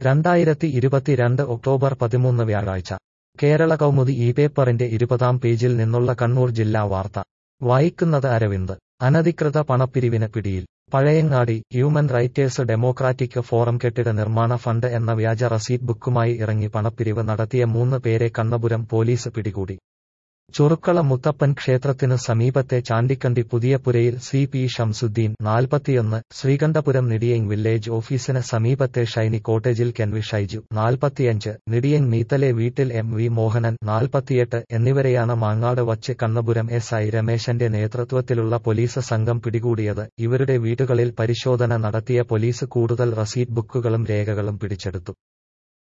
രണ്ടായിരത്തി ഇരുപത്തിരണ്ട് ഒക്ടോബർ പതിമൂന്ന് വ്യാഴാഴ്ച കേരള കൗമുദി ഈ പേപ്പറിന്റെ ഇരുപതാം പേജിൽ നിന്നുള്ള കണ്ണൂർ ജില്ലാ വാർത്ത വായിക്കുന്നത് അരവിന്ദ് അനധികൃത പണപ്പിരിവിന് പിടിയിൽ Pazhayangadi human writers democratic forum കെട്ടിട നിർമ്മാണ ഫണ്ട് എന്ന വ്യാജ റസീറ്റ് ബുക്കുമായി ഇറങ്ങി പണപ്പിരിവ് നടത്തിയ മൂന്ന് പേരെ കണ്ണപുരം പോലീസ് പിടികൂടി ചുറുക്കള മുത്തപ്പൻ ക്ഷേത്രത്തിനു സമീപത്തെ ചാണ്ടിക്കണ്ടി പുതിയപുരയിൽ സി പി ഷംസുദ്ദീൻ നാൽപ്പത്തിയൊന്ന് ശ്രീകണ്ഠപുരം നിടിയങ് വില്ലേജ് ഓഫീസിന് സമീപത്തെ ഷൈനി കോട്ടേജിൽ കെൻവി ഷൈജു നാൽപ്പത്തിയഞ്ച് നിടിയങ് മീത്തലെ വീട്ടിൽ എം വി മോഹനൻ നാൽപ്പത്തിയെട്ട് എന്നിവരെയാണ് മാങ്ങാട് വച്ച് കണ്ണപുരം എസ് ഐ രമേശന്റെ നേതൃത്വത്തിലുള്ള പോലീസ് സംഘം പിടികൂടിയത് ഇവരുടെ വീടുകളിൽ പരിശോധന നടത്തിയ പോലീസ് കൂടുതൽ റസീറ്റ് ബുക്കുകളും രേഖകളും പിടിച്ചെടുത്തു